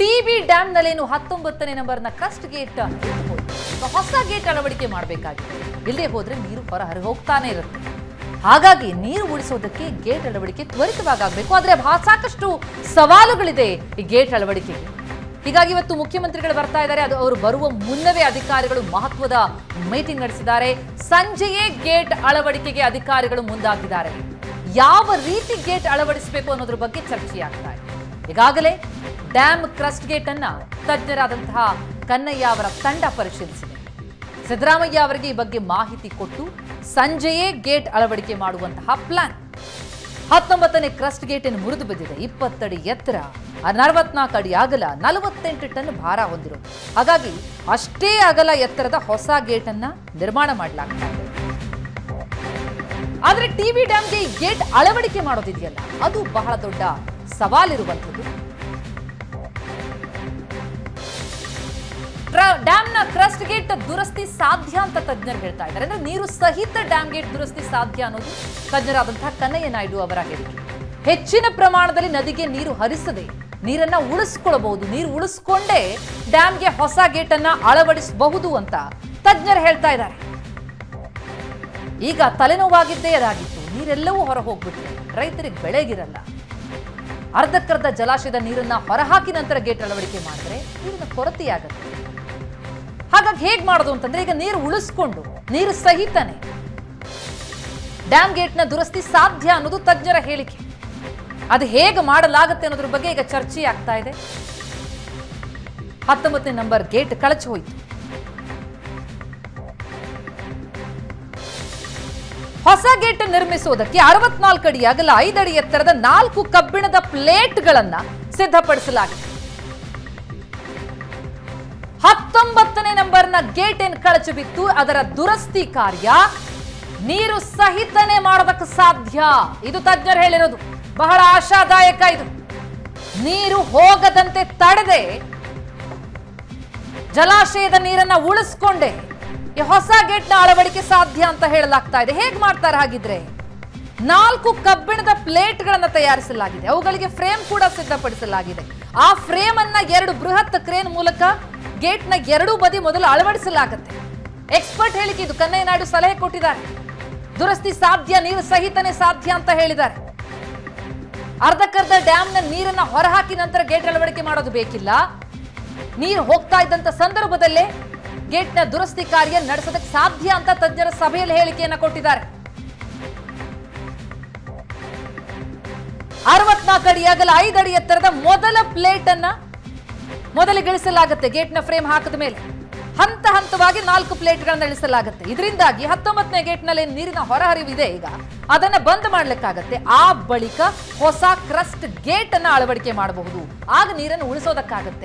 TB ಡ್ಯಾಂನಲ್ಲೇನು ಹತ್ತೊಂಬತ್ತನೇ ನಂಬರ್ನ crust gate ಈಗ ಹೊಸ ಗೇಟ್ ಅಳವಡಿಕೆ ಮಾಡಬೇಕಾಗಿದೆ ಇಲ್ಲದೆ ಹೋದ್ರೆ ನೀರು ಹೊರ ಹರಿ ಹೋಗ್ತಾನೆ ಇರುತ್ತೆ ಹಾಗಾಗಿ ನೀರು ಉಳಿಸೋದಕ್ಕೆ ಗೇಟ್ ಅಳವಡಿಕೆ ತ್ವರಿತವಾಗಿ ಆಗಬೇಕು ಆದರೆ ಭಾ- ಸಾಕಷ್ಟು ಸವಾಲುಗಳಿದೆ ಈ ಗೇಟ್ ಅಳವಡಿಕೆಗೆ ಹೀಗಾಗಿ ಇವತ್ತು ಮುಖ್ಯಮಂತ್ರಿಗಳು ಬರ್ತಾ ಇದ್ದಾರೆ ಅದು ಅವರು ಬರುವ ಮುನ್ನವೇ ಅಧಿಕಾರಿಗಳು ಮಹತ್ವದ ಮೀಟಿಂಗ್ ನಡೆಸಿದ್ದಾರೆ ಸಂಜೆಯೇ ಗೇಟ್ ಅಳವಡಿಕೆಗೆ ಅಧಿಕಾರಿಗಳು ಮುಂದಾಗಿದ್ದಾರೆ ಯಾವ ರೀತಿ ಗೇಟ್ ಅಳವಡಿಸಬೇಕು ಅನ್ನೋದ್ರ ಬಗ್ಗೆ ಚರ್ಚೆಯಾಗ್ತಾ ಇದೆ ಈಗಾಗಲೇ ಡ್ಯಾಮ್ ಕ್ರಸ್ಟ್ ಗೇಟ್ ಅನ್ನ ತಜ್ಞರಾದಂತಹ ಕನ್ನಯ್ಯ ಅವರ ತಂಡ ಪರಿಶೀಲಿಸಿದೆ ಸಿದ್ದರಾಮಯ್ಯ ಅವರಿಗೆ ಈ ಬಗ್ಗೆ ಮಾಹಿತಿ ಕೊಟ್ಟು ಸಂಜೆಯೇ ಗೇಟ್ ಅಳವಡಿಕೆ ಮಾಡುವಂತಹ ಪ್ಲಾನ್ ಹತ್ತೊಂಬತ್ತನೇ ಕ್ರಸ್ಟ್ ಗೇಟ್ ಅನ್ನು ಮುರಿದು ಬಿದ್ದಿದೆ ಇಪ್ಪತ್ತಡಿ ಎತ್ತರ ನಲವತ್ನಾಲ್ಕು ಅಡಿ ಅಗಲ ನಲವತ್ತೆಂಟು ಟನ್ ಭಾರ ಹೊಂದಿರೋದು ಹಾಗಾಗಿ ಅಷ್ಟೇ ಅಗಲ ಎತ್ತರದ ಹೊಸ ಗೇಟ್ ಅನ್ನ ನಿರ್ಮಾಣ ಮಾಡಲಾಗ್ತಾ ಇದೆ ಆದ್ರೆ ಟಿವಿ ಡ್ಯಾಮ್ಗೆ ಈ ಗೇಟ್ ಅಳವಡಿಕೆ ಮಾಡೋದಿದೆಯಲ್ಲ ಅದು ಬಹಳ ದೊಡ್ಡ ಸವಾಲಿರುವಂಥದ್ದು ಟ್ರ- ಡ್ಯಾಮ್ನ ಕ್ರಸ್ಟ್ ಗೇಟ್ ದುರಸ್ತಿ ಸಾಧ್ಯ ಅಂತ ತಜ್ಞರು ಹೇಳ್ತಾ ಇದ್ದಾರೆ ಅಂದ್ರೆ ನೀರು ಸಹಿತ ಡ್ಯಾಮ್ ಗೇಟ್ ದುರಸ್ತಿ ಸಾಧ್ಯ ಅನ್ನೋದು ತಜ್ಞರಾದಂತಹ ಕನ್ನಯ್ಯ ನಾಯ್ಡು ಅವರ ಹೇಳಿಕೆ ಹೆಚ್ಚಿನ ಪ್ರಮಾಣದಲ್ಲಿ ನದಿಗೆ ನೀರು ಹರಿಸದೆ ನೀರನ್ನ ಉಳಿಸ್ಕೊಳ್ಬಹುದು ನೀರು ಉಳಿಸ್ಕೊಂಡೇ ಡ್ಯಾಮ್ಗೆ ಹೊಸ ಗೇಟ್ ಅನ್ನ ಅಳವಡಿಸಬಹುದು ಅಂತ ತಜ್ಞರು ಹೇಳ್ತಾ ಇದ್ದಾರೆ ಈಗ ತಲೆನೋವಾಗಿದ್ದೇ ಅದಾಗಿತ್ತು ನೀರೆಲ್ಲವೂ ಹೊರ ಹೋಗ್ಬಿಟ್ರೆ ರೈತರಿಗೆ ಬೆಳೆಗಿರಲ್ಲ ಅರ್ಧಕ್ಕರ್ಧ ಜಲಾಶಯದ ನೀರನ್ನ ಹೊರಹಾಕಿ ನಂತರ ಗೇಟ್ ಅಳವಡಿಕೆ ಮಾಡಿದ್ರೆ ನೀರಿನ ಕೊರತೆಯಾಗುತ್ತೆ ಹಾಗಾಗಿ ಹೇಗ್ ಮಾಡೋದು ಅಂತಂದ್ರೆ ಈಗ ನೀರು ಉಳಿಸ್ಕೊಂಡು ನೀರು ಸಹಿತನೆ ಡ್ಯಾಮ್ ಗೇಟ್ನ ದುರಸ್ತಿ ಸಾಧ್ಯ ಅನ್ನೋದು ತಜ್ಞರ ಹೇಳಿಕೆ ಅದು ಹೇಗೆ ಮಾಡಲಾಗುತ್ತೆ ಅನ್ನೋದ್ರ ಬಗ್ಗೆ ಈಗ ಚರ್ಚೆ ಆಗ್ತಾ ಇದೆ ಹತ್ತೊಂಬತ್ತನೇ ನಂಬರ್ ಗೇಟ್ ಕಳಚಿ ಹೋಯಿತು ಹೊಸ ಗೇಟ್ ನಿರ್ಮಿಸುವುದಕ್ಕೆ ಅರವತ್ನಾಲ್ಕು ಅಡಿ ಅಗಲ ಐದಡಿ ಎತ್ತರದ ನಾಲ್ಕು ಕಬ್ಬಿಣದ ಪ್ಲೇಟ್ಗಳನ್ನ ಸಿದ್ಧಪಡಿಸಲಾಗಿದೆ ಹತ್ತೊಂಬತ್ತನೇ ನಂಬರ್ನ ಗೇಟ್ ಏನ್ ಕಳಚಿ ಬಿತ್ತು ಅದರ ದುರಸ್ತಿ ಕಾರ್ಯ ನೀರು ಸಹಿತನೆ ಮಾಡೋದಕ್ಕೆ ಸಾಧ್ಯ ಇದು ತಜ್ಞರು ಹೇಳಿರೋದು ಬಹಳ ಆಶಾದಾಯಕ ಇದು ನೀರು ಹೋಗದಂತೆ ತಡೆದೆ ಜಲಾಶಯದ ನೀರನ್ನ ಉಳಿಸ್ಕೊಂಡೆ ಈ ಹೊಸ ಗೇಟ್ನ ಅಳವಡಿಕೆ ಸಾಧ್ಯ ಅಂತ ಹೇಳಲಾಗ್ತಾ ಇದೆ ಹೇಗ್ ಮಾಡ್ತಾರೆ ಹಾಗಿದ್ರೆ ನಾಲ್ಕು ಕಬ್ಬಿಣದ ಪ್ಲೇಟ್ಗಳನ್ನ ತಯಾರಿಸಲಾಗಿದೆ ಅವುಗಳಿಗೆ ಫ್ರೇಮ್ ಕೂಡ ಸಿದ್ಧಪಡಿಸಲಾಗಿದೆ ಆ ಫ್ರೇಮ್ ಅನ್ನ ಎರಡು ಬೃಹತ್ ಕ್ರೇನ್ ಮೂಲಕ ಗೇಟ್ನ ಎರಡೂ ಬದಿ ಮೊದಲು ಅಳವಡಿಸಲಾಗುತ್ತೆ ಎಕ್ಸ್ಪರ್ಟ್ ಹೇಳಿಕೆ ಇದು ಕನ್ನಯ್ಯ ನಾಯ್ಡು ಸಲಹೆ ಕೊಟ್ಟಿದ್ದಾರೆ ದುರಸ್ತಿ ಸಾಧ್ಯ ನೀರು ಸಹಿತನೇ ಸಾಧ್ಯ ಅಂತ ಹೇಳಿದ್ದಾರೆ ಅರ್ಧಕ್ಕರ್ಧ ಡ್ಯಾಮ್ನ ನೀರನ್ನ ಹೊರಹಾಕಿ ನಂತರ ಗೇಟ್ ಅಳವಡಿಕೆ ಮಾಡೋದು ಬೇಕಿಲ್ಲ ನೀರು ಹೋಗ್ತಾ ಇದ್ದಂತ ಸಂದರ್ಭದಲ್ಲೇ ಗೇಟ್ನ ದುರಸ್ತಿ ಕಾರ್ಯ ನಡೆಸೋದಕ್ಕೆ ಸಾಧ್ಯ ಅಂತ ತಜ್ಞರ ಸಭೆಯಲ್ಲಿ ಹೇಳಿಕೆಯನ್ನ ಕೊಟ್ಟಿದ್ದಾರೆ ಅರವತ್ನಾಲ್ಕು ಅಡಿ ಅಗಲ ಐದು ಅಡಿ ಎತ್ತರದ ಮೊದಲ ಪ್ಲೇಟ್ ಅನ್ನ ಮೊದಲಿಗಿಳಿಸಲಾಗುತ್ತೆ ಗೇಟ್ನ ಫ್ರೇಮ್ ಹಾಕಿದ ಮೇಲೆ ಹಂತ ಹಂತವಾಗಿ ನಾಲ್ಕು ಪ್ಲೇಟ್ಗಳನ್ನ ಇಳಿಸಲಾಗುತ್ತೆ ಇದರಿಂದಾಗಿ ಹತ್ತೊಂಬತ್ತನೇ ಗೇಟ್ನಲ್ಲಿ ಏನ್ ನೀರಿನ ಹೊರಹರಿವಿದೆ ಈಗ ಅದನ್ನ ಬಂದ್ ಮಾಡ್ಲಿಕ್ಕಾಗತ್ತೆ ಆ ಬಳಿಕ ಹೊಸ ಕ್ರಸ್ಟ್ ಗೇಟ್ ಅನ್ನ ಅಳವಡಿಕೆ ಮಾಡಬಹುದು ಆಗ ನೀರನ್ನು ಉಳಿಸೋದಕ್ಕಾಗತ್ತೆ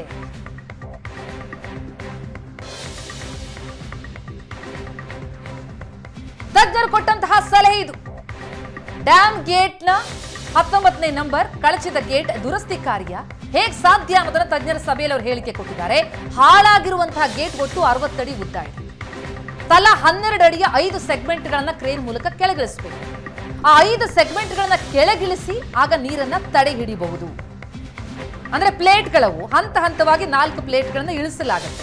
ತಜ್ಞರು ಕೊಟ್ಟಂತಹ ಸಲಹೆ ಇದು ಡ್ಯಾಮ್ ಗೇಟ್ನ ಹತ್ತೊಂಬತ್ತನೇ ನಂಬರ್ ಕಳಚಿದ ಗೇಟ್ ದುರಸ್ತಿ ಕಾರ್ಯ ಹೇಗ್ ಸಾಧ್ಯ ಅನ್ನೋದನ್ನ ತಜ್ಞರ ಸಭೆಯಲ್ಲಿ ಅವರು ಹೇಳಿಕೆ ಕೊಟ್ಟಿದ್ದಾರೆ ಹಾಳಾಗಿರುವಂತಹ ಗೇಟ್ ಒಟ್ಟು ಅರವತ್ತಡಿ ಉದ್ದ ಇದೆ ತಲಾ ಹನ್ನೆರಡು ಅಡಿಯ ಐದು ಸೆಗ್ಮೆಂಟ್ಗಳನ್ನ ಕ್ರೇನ್ ಮೂಲಕ ಕೆಳಗಿಳಿಸಬೇಕು ಆ ಐದು ಸೆಗ್ಮೆಂಟ್ಗಳನ್ನ ಕೆಳಗಿಳಿಸಿ ಆಗ ನೀರನ್ನ ತಡೆ ಹಿಡಿಬಹುದು ಅಂದ್ರೆ ಪ್ಲೇಟ್ಗಳವು ಹಂತ ಹಂತವಾಗಿ ನಾಲ್ಕು ಪ್ಲೇಟ್ಗಳನ್ನ ಇಳಿಸಲಾಗುತ್ತೆ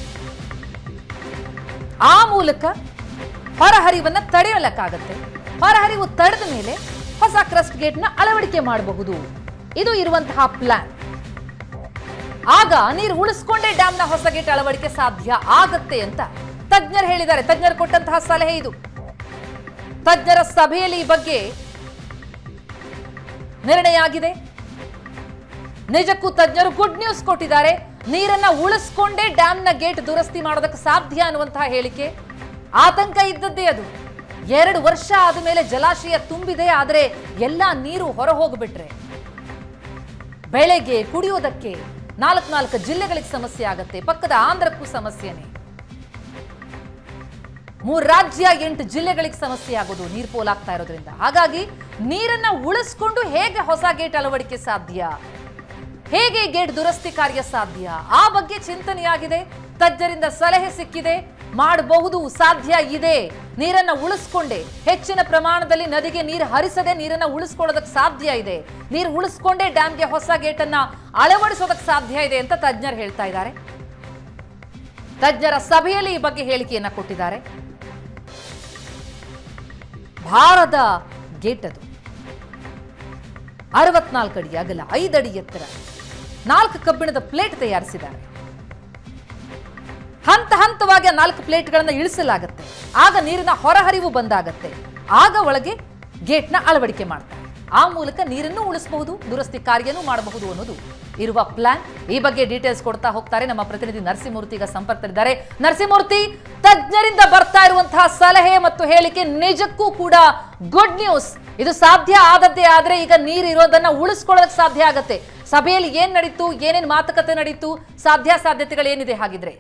ಆ ಮೂಲಕ ಹೊರಹರಿವನ್ನ ತಡೆಯಲಕ್ಕಾಗತ್ತೆ ಹೊರಹರಿವು ತಡೆದ ಮೇಲೆ ಹೊಸ ಕ್ರಸ್ಟ್ ಗೇಟ್ನ ಅಳವಡಿಕೆ ಮಾಡಬಹುದು ಇದು ಇರುವಂತಹ ಪ್ಲಾನ್ ಆಗ ನೀರು ಉಳಿಸ್ಕೊಂಡೇ ಡ್ಯಾಮ್ನ ಹೊಸ ಗೇಟ್ ಅಳವಡಿಕೆ ಸಾಧ್ಯ ಆಗತ್ತೆ ಅಂತ ತಜ್ಞರು ಹೇಳಿದ್ದಾರೆ ತಜ್ಞರು ಕೊಟ್ಟಂತಹ ಸಲಹೆ ಇದು ತಜ್ಞರ ಸಭೆಯಲ್ಲಿ ಈ ಬಗ್ಗೆ ನಿರ್ಣಯ ಆಗಿದೆ ನಿಜಕ್ಕೂ ತಜ್ಞರು ಗುಡ್ ನ್ಯೂಸ್ ಕೊಟ್ಟಿದ್ದಾರೆ ನೀರನ್ನ ಉಳಿಸ್ಕೊಂಡೇ ಡ್ಯಾಮ್ನ ಗೇಟ್ ದುರಸ್ತಿ ಮಾಡೋದಕ್ಕೆ ಸಾಧ್ಯ ಅನ್ನುವಂತಹ ಹೇಳಿಕೆ ಆತಂಕ ಇದ್ದದ್ದೇ ಅದು ಎರಡು ವರ್ಷ ಆದ ಮೇಲೆ ಜಲಾಶಯ ತುಂಬಿದೆ ಆದರೆ ಎಲ್ಲ ನೀರು ಹೊರ ಹೋಗ್ಬಿಟ್ರೆ ಬೆಳೆಗೆ ಕುಡಿಯೋದಕ್ಕೆ ನಾಲ್ಕು ನಾಲ್ಕು ಜಿಲ್ಲೆಗಳಿಗೆ ಸಮಸ್ಯೆ ಆಗತ್ತೆ ಪಕ್ಕದ ಆಂಧ್ರಕ್ಕೂ ಸಮಸ್ಯೆನೆ ಮೂರು ರಾಜ್ಯ ಎಂಟು ಜಿಲ್ಲೆಗಳಿಗೆ ಸಮಸ್ಯೆ ಆಗೋದು ನೀರು ಪೋಲಾಗ್ತಾ ಇರೋದ್ರಿಂದ ಹಾಗಾಗಿ ನೀರನ್ನ ಉಳಿಸ್ಕೊಂಡು ಹೇಗೆ ಹೊಸ ಗೇಟ್ ಅಳವಡಿಕೆ ಸಾಧ್ಯ ಹೇಗೆ ಗೇಟ್ ದುರಸ್ತಿ ಕಾರ್ಯ ಸಾಧ್ಯ ಆ ಬಗ್ಗೆ ಚಿಂತನೆಯಾಗಿದೆ ತಜ್ಞರಿಂದ ಸಲಹೆ ಸಿಕ್ಕಿದೆ ಮಾಡಬಹುದು ಸಾಧ್ಯ ಇದೆ ನೀರನ್ನ ಉಳಿಸ್ಕೊಂಡೆ ಹೆಚ್ಚಿನ ಪ್ರಮಾಣದಲ್ಲಿ ನದಿಗೆ ನೀರು ಹರಿಸದೆ ನೀರನ್ನ ಉಳಿಸ್ಕೊಳ್ಳೋದಕ್ಕೆ ಸಾಧ್ಯ ಇದೆ ನೀರು ಉಳಿಸ್ಕೊಂಡೇ ಡ್ಯಾಮ್ಗೆ ಹೊಸ ಗೇಟ್ ಅನ್ನ ಅಳವಡಿಸೋದಕ್ಕೆ ಸಾಧ್ಯ ಇದೆ ಅಂತ ತಜ್ಞರು ಹೇಳ್ತಾ ಇದ್ದಾರೆ ತಜ್ಞರ ಸಭೆಯಲ್ಲಿ ಈ ಬಗ್ಗೆ ಹೇಳಿಕೆಯನ್ನ ಕೊಟ್ಟಿದ್ದಾರೆ ಭಾರದ ಗೇಟ್ ಅದು ಅರವತ್ನಾಲ್ಕು ಅಡಿ ಅಗಲ ಐದು ಅಡಿ ಎತ್ತರ ನಾಲ್ಕು ಕಬ್ಬಿಣದ ಪ್ಲೇಟ್ ತಯಾರಿಸಿದ್ದಾರೆ ಹಂತ ಹಂತವಾಗಿ ಆ ನಾಲ್ಕು ಪ್ಲೇಟ್ಗಳನ್ನ ಇಳಿಸಲಾಗುತ್ತೆ ಆಗ ನೀರಿನ ಹೊರಹರಿವು ಬಂದಾಗತ್ತೆ ಆಗ ಒಳಗೆ ಗೇಟ್ನ ಅಳವಡಿಕೆ ಮಾಡ್ತಾರೆ ಆ ಮೂಲಕ ನೀರನ್ನು ಉಳಿಸಬಹುದು ದುರಸ್ತಿ ಕಾರ್ಯನೂ ಮಾಡಬಹುದು ಅನ್ನೋದು ಇರುವ ಪ್ಲಾನ್ ಈ ಬಗ್ಗೆ ಡೀಟೇಲ್ಸ್ ಕೊಡ್ತಾ ಹೋಗ್ತಾರೆ ನಮ್ಮ ಪ್ರತಿನಿಧಿ ನರಸಿಂಹಮೂರ್ತಿ ಈಗ ಸಂಪರ್ಕದಲ್ಲಿದ್ದಾರೆ ನರಸಿಂಹಮೂರ್ತಿ ತಜ್ಞರಿಂದ ಬರ್ತಾ ಇರುವಂತಹ ಸಲಹೆ ಮತ್ತು ಹೇಳಿಕೆ ನಿಜಕ್ಕೂ ಕೂಡ ಗುಡ್ ನ್ಯೂಸ್ ಇದು ಸಾಧ್ಯ ಆದದ್ದೇ ಆದ್ರೆ ಈಗ ನೀರು ಇರೋದನ್ನ ಉಳಿಸ್ಕೊಳ್ಳೋದಕ್ಕೆ ಸಾಧ್ಯ ಆಗತ್ತೆ ಸಭೆಯಲ್ಲಿ ಏನ್ ನಡೀತು ಏನೇನ್ ಮಾತುಕತೆ ನಡೀತು ಸಾಧ್ಯ ಸಾಧ್ಯತೆಗಳೇನಿದೆ ಹಾಗಿದ್ರೆ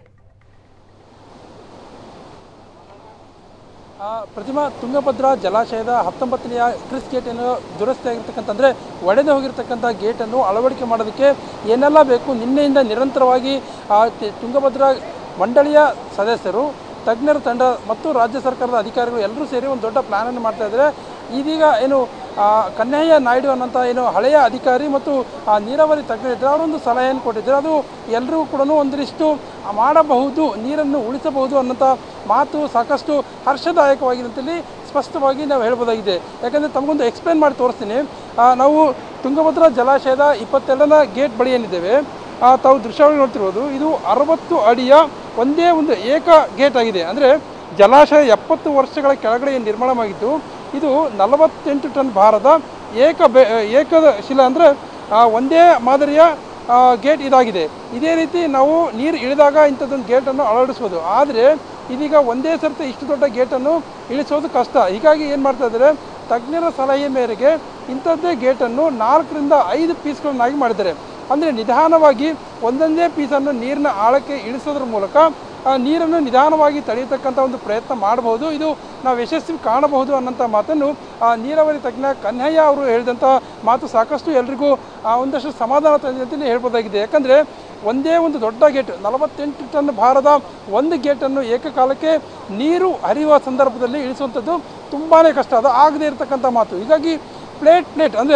ಆ, ಪ್ರತಿಮಾ ತುಂಗಭದ್ರಾ ಜಲಾಶಯದ ಹತ್ತೊಂಬತ್ತನೆಯ ಕ್ರಿಸ್ ಗೇಟನ್ನು ದುರಸ್ತಿ ಆಗಿರ್ತಕ್ಕಂಥ ಅಂದರೆ ಒಡೆದು ಹೋಗಿರ್ತಕ್ಕಂಥ ಗೇಟನ್ನು ಅಳವಡಿಕೆ ಮಾಡೋದಕ್ಕೆ ಏನೆಲ್ಲ ಬೇಕು ನಿನ್ನೆಯಿಂದ ನಿರಂತರವಾಗಿ ಆ ತಿ- ತುಂಗಭದ್ರಾ ಮಂಡಳಿಯ ಸದಸ್ಯರು ತಜ್ಞರ ತಂಡ ಮತ್ತು ರಾಜ್ಯ ಸರ್ಕಾರದ ಅಧಿಕಾರಿಗಳು ಎಲ್ಲರೂ ಸೇರಿ ಒಂದು ದೊಡ್ಡ ಪ್ಲ್ಯಾನನ್ನು ಮಾಡ್ತಾ ಇದ್ದಾರೆ ಇದೀಗ ಏನು ಆ, ಕನ್ಹಯ್ಯ ನಾಯ್ಡು ಅನ್ನೋಂಥ ಏನು ಹಳೆಯ ಅಧಿಕಾರಿ ಮತ್ತು ಆ ನೀರಾವರಿ ತಜ್ಞರಿದ್ದಾರೆ ಅವರೊಂದು ಸಲಹೆಯನ್ನು ಕೊಟ್ಟಿದ್ದಾರೆ ಅದು ಎಲ್ಲರೂ ಕೂಡ ಒಂದಿಷ್ಟು ಮಾಡಬಹುದು ನೀರನ್ನು ಉಳಿಸಬಹುದು ಅನ್ನೋಂಥ ಮಾತು ಸಾಕಷ್ಟು ಹರ್ಷದಾಯಕವಾಗಿದೆ ಅಂತೇಳಿ ಸ್ಪಷ್ಟವಾಗಿ ನಾವು ಹೇಳ್ಬೋದಾಗಿದೆ ಯಾಕಂದರೆ ತಮಗೊಂದು ಎಕ್ಸ್ಪ್ಲೇನ್ ಮಾಡಿ ತೋರಿಸ್ತೀನಿ ಆ, ನಾವು ತುಂಗಭದ್ರಾ ಜಲಾಶಯದ ಇಪ್ಪತ್ತೆರಡನ ಗೇಟ್ ಬಳಿ ಏನಿದ್ದೇವೆ ಆ, ತಾವು ದೃಶ್ಯಾವಳಿ ನೋಡ್ತಿರ್ಬೋದು ಇದು ಅರವತ್ತು ಅಡಿಯ ಒಂದೇ ಒಂದು ಏಕ ಗೇಟ್ ಆಗಿದೆ ಅಂದರೆ ಜಲಾಶಯ ಎಪ್ಪತ್ತು ವರ್ಷಗಳ ಕೆಳಗಡೆ ಏನು ನಿರ್ಮಾಣವಾಗಿತ್ತು ಇದು ನಲವತ್ತೆಂಟು ಟನ್ ಭಾರದ ಏಕ ಬೆ ಏಕದ ಶಿಲ ಅಂದರೆ ಒಂದೇ ಮಾದರಿಯ ಆ, ಗೇಟ್ ಇದಾಗಿದೆ ಇದೇ ರೀತಿ ನಾವು ನೀರು ಇಳಿದಾಗ ಇಂಥದ್ದೊಂದು ಗೇಟನ್ನು ಅಳವಡಿಸ್ಬೋದು ಆದರೆ ಇದೀಗ ಒಂದೇ ಸರ್ತಿ ಇಷ್ಟು ದೊಡ್ಡ ಗೇಟನ್ನು ಇಳಿಸೋದು ಕಷ್ಟ ಹೀಗಾಗಿ ಏನು ಮಾಡ್ತಾ ಇದ್ದಾರೆ ತಜ್ಞರ ಸಲಹೆ ಮೇರೆಗೆ ಇಂಥದ್ದೇ ಗೇಟನ್ನು ನಾಲ್ಕರಿಂದ ಐದು ಪೀಸ್ಗಳನ್ನಾಗಿ ಮಾಡಿದ್ದಾರೆ ಅಂದರೆ ನಿಧಾನವಾಗಿ ಒಂದೊಂದೇ ಪೀಸನ್ನು ನೀರಿನ ಆಳಕ್ಕೆ ಇಳಿಸೋದ್ರ ಮೂಲಕ ಆ ನೀರನ್ನು ನಿಧಾನವಾಗಿ ತಡೆಯತಕ್ಕಂಥ ಒಂದು ಪ್ರಯತ್ನ ಮಾಡಬಹುದು ಇದು ನಾವು ಯಶಸ್ವಿ ಕಾಣಬಹುದು ಅನ್ನೋಂಥ ಮಾತನ್ನು ಆ ನೀರಾವರಿ ತಜ್ಞ ಕನ್ಹಯ್ಯ ಅವರು ಹೇಳಿದಂಥ ಮಾತು ಸಾಕಷ್ಟು ಎಲ್ರಿಗೂ ಆ ಒಂದಷ್ಟು ಸಮಾಧಾನ ತಂದಿದೆ ಅಂತಲೇ ಹೇಳ್ಬೋದಾಗಿದೆ ಯಾಕಂದರೆ ಒಂದೇ ಒಂದು ದೊಡ್ಡ ಗೇಟ್ ನಲವತ್ತೆಂಟು ಟನ್ ಭಾರದ ಒಂದು ಗೇಟನ್ನು ಏಕಕಾಲಕ್ಕೆ ನೀರು ಹರಿಯುವ ಸಂದರ್ಭದಲ್ಲಿ ಇಳಿಸುವಂಥದ್ದು ತುಂಬಾ ಕಷ್ಟ ಅದು ಆಗದೇ ಇರತಕ್ಕಂಥ ಮಾತು ಹೀಗಾಗಿ ಪ್ಲೇಟ್ ಪ್ಲೇಟ್ ಅಂದರೆ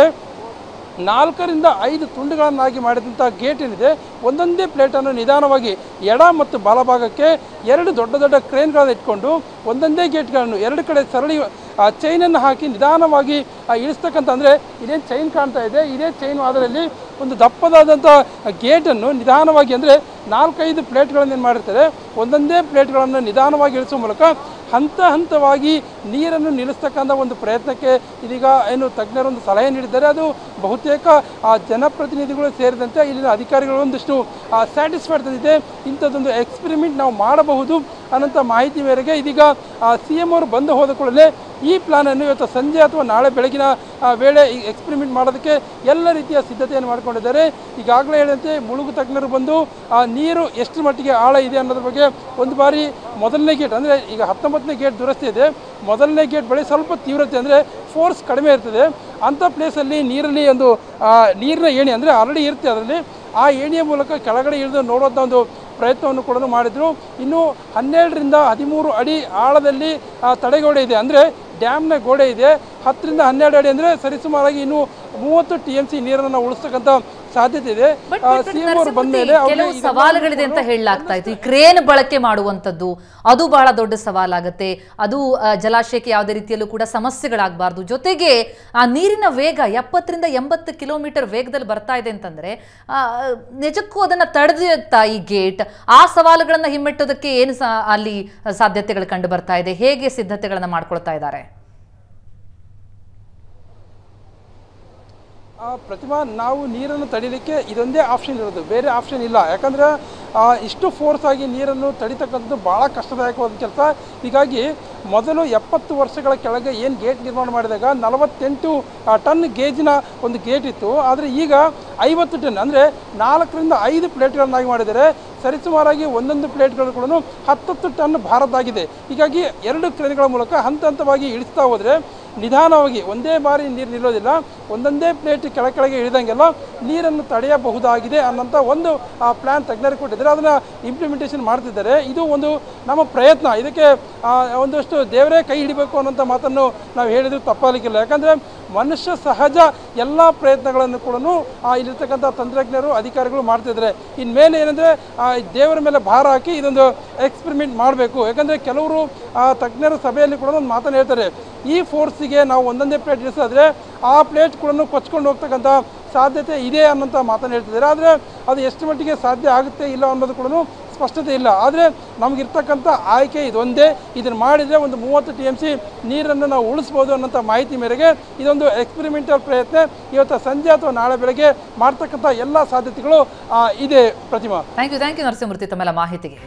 ನಾಲ್ಕರಿಂದ ಐದು ತುಂಡುಗಳನ್ನಾಗಿ ಮಾಡಿದಂಥ ಗೇಟ್ ಏನಿದೆ ಒಂದೊಂದೇ ಪ್ಲೇಟನ್ನು ನಿಧಾನವಾಗಿ ಎಡ ಮತ್ತು ಬಲಭಾಗಕ್ಕೆ ಎರಡು ದೊಡ್ಡ ದೊಡ್ಡ ಕ್ರೇನ್ಗಳನ್ನು ಇಟ್ಕೊಂಡು ಒಂದೊಂದೇ ಗೇಟ್ಗಳನ್ನು ಎರಡು ಕಡೆ ಸರಳಿ ಆ ಚೈನನ್ನು ಹಾಕಿ ನಿಧಾನವಾಗಿ ಆ ಇಳಿಸ್ತಕ್ಕಂಥ ಅಂದರೆ ಇದೇನು ಚೈನ್ ಕಾಣ್ತಾ ಇದೆ ಇದೇ ಚೈನ್ ಅದರಲ್ಲಿ ಒಂದು ದಪ್ಪದಾದಂಥ ಗೇಟನ್ನು ನಿಧಾನವಾಗಿ ಅಂದರೆ ನಾಲ್ಕೈದು ಪ್ಲೇಟ್ಗಳನ್ನು ಏನು ಮಾಡಿರ್ತಾರೆ ಒಂದೊಂದೇ ಪ್ಲೇಟ್ಗಳನ್ನು ನಿಧಾನವಾಗಿ ಇಳಿಸುವ ಮೂಲಕ ಹಂತ ಹಂತವಾಗಿ ನೀರನ್ನು ನಿಲ್ಲಿಸ್ತಕ್ಕಂಥ ಒಂದು ಪ್ರಯತ್ನಕ್ಕೆ ಇದೀಗ ಏನು ತಜ್ಞರೊಂದು ಸಲಹೆ ನೀಡಿದ್ದಾರೆ ಅದು ಬಹುತೇಕ ಆ ಜನಪ್ರತಿನಿಧಿಗಳು ಸೇರಿದಂತೆ ಇಲ್ಲಿನ ಅಧಿಕಾರಿಗಳು ಒಂದಿಷ್ಟು ಸ್ಯಾಟಿಸ್ಫೈಡ್ ತಂದಿದೆ ಇಂಥದ್ದೊಂದು ಎಕ್ಸ್ಪೆರಿಮೆಂಟ್ ನಾವು ಮಾಡಬಹುದು ಅನ್ನೋಂಥ ಮಾಹಿತಿ ಮೇರೆಗೆ ಇದೀಗ ಸಿ ಎಂ ಅವರು ಬಂದು ಹೋದ ಕೂಡಲೇ ಈ ಪ್ಲಾನನ್ನು ಇವತ್ತು ಸಂಜೆ ಅಥವಾ ನಾಳೆ ಬೆಳಗಿನ ಆ, ವೇಳೆ ಈ ಎಕ್ಸ್ಪೆರಿಮೆಂಟ್ ಮಾಡೋದಕ್ಕೆ ಎಲ್ಲ ರೀತಿಯ ಸಿದ್ಧತೆಯನ್ನು ಮಾಡಿಕೊಂಡಿದ್ದಾರೆ ಈಗಾಗಲೇ ಹೇಳಿದಂತೆ ಮುಳುಗು ತಜ್ಞರು ಬಂದು ಆ ನೀರು ಎಷ್ಟು ಮಟ್ಟಿಗೆ ಆಳ ಇದೆ ಅನ್ನೋದ್ರ ಬಗ್ಗೆ ಒಂದು ಬಾರಿ ಮೊದಲನೇ ಗೇಟ್ ಅಂದರೆ ಈಗ ಹತ್ತೊಂಬತ್ತನೇ ಗೇಟ್ ದುರಸ್ತಿ ಇದೆ ಮೊದಲನೇ ಗೇಟ್ ಬಳಿ ಸ್ವಲ್ಪ ತೀವ್ರತೆ ಅಂದರೆ ಫೋರ್ಸ್ ಕಡಿಮೆ ಇರ್ತದೆ ಅಂಥ ಪ್ಲೇಸಲ್ಲಿ ನೀರಲ್ಲಿ ಒಂದು ಆ, ನೀರಿನ ಏಣಿ ಅಂದರೆ ಆಲ್ರೆಡಿ ಇರುತ್ತೆ ಅದರಲ್ಲಿ ಆ ಏಣಿಯ ಮೂಲಕ ಕೆಳಗಡೆ ಇಳಿದು ನೋಡುವಂಥ ಒಂದು ಪ್ರಯತ್ನವನ್ನು ಕೂಡ ಮಾಡಿದ್ರು ಇನ್ನು ಹನ್ನೆರಡರಿಂದ ಹದಿಮೂರು ಅಡಿ ಆಳದಲ್ಲಿ ಆ, ತಡೆಗೋಡೆ ಇದೆ ಅಂದರೆ ಡ್ಯಾಮ್ನ ಗೋಡೆ ಇದೆ ಹತ್ತರಿಂದ ಹನ್ನೆರಡು ಅಡಿ ಅಂದರೆ ಸರಿಸುಮಾರಾಗಿ ಇನ್ನು ಮೂವತ್ತು ಟಿ ಎಂ ಸಿ ನೀರನ್ನು ಉಳಿಸ್ತಕ್ಕಂಥ ಸಾಧ್ಯತೆ ಇದೆ ಬಟ್ ಸಿ ಎಂ ಅವರು ಬಂದ ಮೇಲೆ ಅವ್ರಿಗೆ ಕೆಲವು ಇದೆಲ್ಲ ಸವಾಲುಗಳಿದೆ ಅಂತ ಹೇಳಲಾಗ್ತಾ ಇತ್ತು ಈ ಕ್ರೇನ್ ಬಳಕೆ ಮಾಡುವಂಥದ್ದು ಅದು ಬಹಳ ದೊಡ್ಡ ಸವಾಲಾಗುತ್ತೆ ಅದು ಆ, ಜಲಾಶಯಕ್ಕೆ ಯಾವುದೇ ರೀತಿಯಲ್ಲೂ ಕೂಡ ಸಮಸ್ಯೆಗಳಾಗಬಾರ್ದು ಜೊತೆಗೆ ಆ ನೀರಿನ ವೇಗ ಎಪ್ಪತ್ತರಿಂದ ಎಂಬತ್ತು ಕಿಲೋಮೀಟರ್ ವೇಗದಲ್ಲಿ ಬರ್ತಾ ಇದೆ ಅಂತಂದ್ರೆ ಆ, ನಿಜಕ್ಕೂ ಅದನ್ನ ತಡೆದಿರುತ್ತಾ ಈ ಗೇಟ್ ಆ ಸವಾಲುಗಳನ್ನ ಹಿಮ್ಮೆಟ್ಟೋದಕ್ಕೆ ಏನು ಸಾ- ಅಲ್ಲಿ ಸಾಧ್ಯತೆಗಳು ಕಂಡು ಬರ್ತಾ ಇದೆ ಹೇಗೆ ಸಿದ್ಧತೆಗಳನ್ನ ಮಾಡ್ಕೊಳ್ತಾ ಇದ್ದಾರೆ ಆ, ಪ್ರತಿಮಾ ನಾವು ನೀರನ್ನು ತಡಿಲಿಕ್ಕೆ ಇದೊಂದೇ ಆಪ್ಷನ್ ಇರೋದು ಬೇರೆ ಆಪ್ಷನ್ ಇಲ್ಲ ಯಾಕಂದರೆ ಇಷ್ಟು ಫೋರ್ಸ್ ಆಗಿ ನೀರನ್ನು ತಡಿತಕ್ಕಂಥದ್ದು ಭಾಳ ಕಷ್ಟದಾಯಕವಾದ ಕೆಲಸ ಹೀಗಾಗಿ ಮೊದಲು ಎಪ್ಪತ್ತು ವರ್ಷಗಳ ಕೆಳಗೆ ಏನು ಗೇಟ್ ನಿರ್ಮಾಣ ಮಾಡಿದಾಗ ನಲವತ್ತೆಂಟು ಆ, ಟನ್ ಗೇಜಿನ ಒಂದು ಗೇಟ್ ಇತ್ತು ಆದರೆ ಈಗ ಐವತ್ತು ಟನ್ ಅಂದರೆ ನಾಲ್ಕರಿಂದ ಐದು ಪ್ಲೇಟ್ಗಳನ್ನಾಗಿ ಮಾಡಿದ್ದಾರೆ ಸರಿಸುಮಾರಾಗಿ ಒಂದೊಂದು ಪ್ಲೇಟ್ಗಳು ಕೂಡ ಹತ್ತತ್ತು ಟನ್ ಭಾರದ್ದಾಗಿದೆ ಹೀಗಾಗಿ ಎರಡು ಕ್ರೇನ್ಗಳ ಮೂಲಕ ಹಂತ ಹಂತವಾಗಿ ಇಳಿಸ್ತಾ ಹೋದರೆ ನಿಧಾನವಾಗಿ ಒಂದೇ ಬಾರಿ ನೀರು ನಿಲ್ಲೋದಿಲ್ಲ ಒಂದೊಂದೇ ಪ್ಲೇಟ್ ಕೆಳ ಕೆಳಗೆ ಇಳಿದಂಗೆಲ್ಲ ನೀರನ್ನು ತಡೆಯಬಹುದಾಗಿದೆ ಅನ್ನೋಂಥ ಒಂದು ಆ ಪ್ಲ್ಯಾನ್ ತಜ್ಞರು ಕೊಟ್ಟಿದ್ದಾರೆ ಅದನ್ನು ಇಂಪ್ಲಿಮೆಂಟೇಷನ್ ಮಾಡ್ತಿದ್ದಾರೆ ಇದು ಒಂದು ನಮ್ಮ ಪ್ರಯತ್ನ ಇದಕ್ಕೆ ಆ, ಒಂದಷ್ಟು ದೇವರೇ ಕೈ ಹಿಡಿಬೇಕು ಅನ್ನೋಂಥ ಮಾತನ್ನು ನಾವು ಹೇಳಿದ್ರು ತಪ್ಪಾಗಲಿಕ್ಕಿಲ್ಲ ಯಾಕಂದರೆ ಮನುಷ್ಯ ಸಹಜ ಎಲ್ಲ ಪ್ರಯತ್ನಗಳನ್ನು ಕೂಡ ಇಲ್ಲಿರ್ತಕ್ಕಂಥ ತಂತ್ರಜ್ಞರು ಅಧಿಕಾರಿಗಳು ಮಾಡ್ತಿದ್ದಾರೆ ಇನ್ಮೇಲೆ ಏನಂದರೆ ದೇವರ ಮೇಲೆ ಭಾರ ಹಾಕಿ ಇದೊಂದು ಎಕ್ಸ್ಪೆರಿಮೆಂಟ್ ಮಾಡಬೇಕು ಯಾಕಂದರೆ ಕೆಲವರು ಆ, ತಜ್ಞರ ಸಭೆಯಲ್ಲಿ ಕೂಡ ಒಂದು ಮಾತನ್ನು ಹೇಳ್ತಾರೆ ಈ ಫೋರ್ಸಿಗೆ ನಾವು ಒಂದೊಂದೇ ಪ್ಲೇಟ್ ಇಳಿಸಿದ್ರೆ ಆ ಪ್ಲೇಟ್ ಕೂಡ ಕೊಚ್ಕೊಂಡು ಹೋಗ್ತಕ್ಕಂಥ ಸಾಧ್ಯತೆ ಇದೆ ಅನ್ನೋಂಥ ಮಾತನ್ನು ಹೇಳ್ತಿದ್ದಾರೆ ಆದರೆ ಅದು ಎಷ್ಟು ಮಟ್ಟಿಗೆ ಸಾಧ್ಯ ಆಗುತ್ತೆ ಇಲ್ಲ ಅನ್ನೋದು ಕೂಡ ಸ್ಪಷ್ಟತೆ ಇಲ್ಲ ಆದರೆ ನಮಗಿರ್ತಕ್ಕಂಥ ಆಯ್ಕೆ ಇದೊಂದೇ ಇದನ್ನು ಮಾಡಿದರೆ ಒಂದು ಮೂವತ್ತು ಟಿ ಎಮ್ ಸಿ ನೀರನ್ನು ನಾವು ಉಳಿಸ್ಬೋದು ಅನ್ನೋಂಥ ಮಾಹಿತಿ ಮೇರೆಗೆ ಇದೊಂದು ಎಕ್ಸ್ಪೆರಿಮೆಂಟಲ್ ಪ್ರಯತ್ನ ಇವತ್ತು ಸಂಜೆ ಅಥವಾ ನಾಳೆ ಬೆಳಗ್ಗೆ ಮಾಡ್ತಕ್ಕಂಥ ಎಲ್ಲ ಸಾಧ್ಯತೆಗಳು ಆ, ಇದೆ Prathima thank you thank you Narasimhamurthy ತಮ್ಮೆಲ್ಲ ಮಾಹಿತಿಗೆ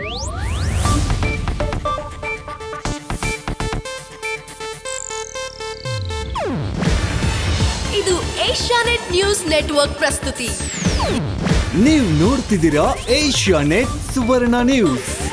ಇದು ಏಷ್ಯಾನೆಟ್ ನ್ಯೂಸ್ ನೆಟ್ವರ್ಕ್ ಪ್ರಸ್ತುತಿ ನೀವು ನೋಡ್ತಿದ್ದೀರಾ ಏಷ್ಯಾ ನೆಟ್ ಸುವರ್ಣ ನ್ಯೂಸ್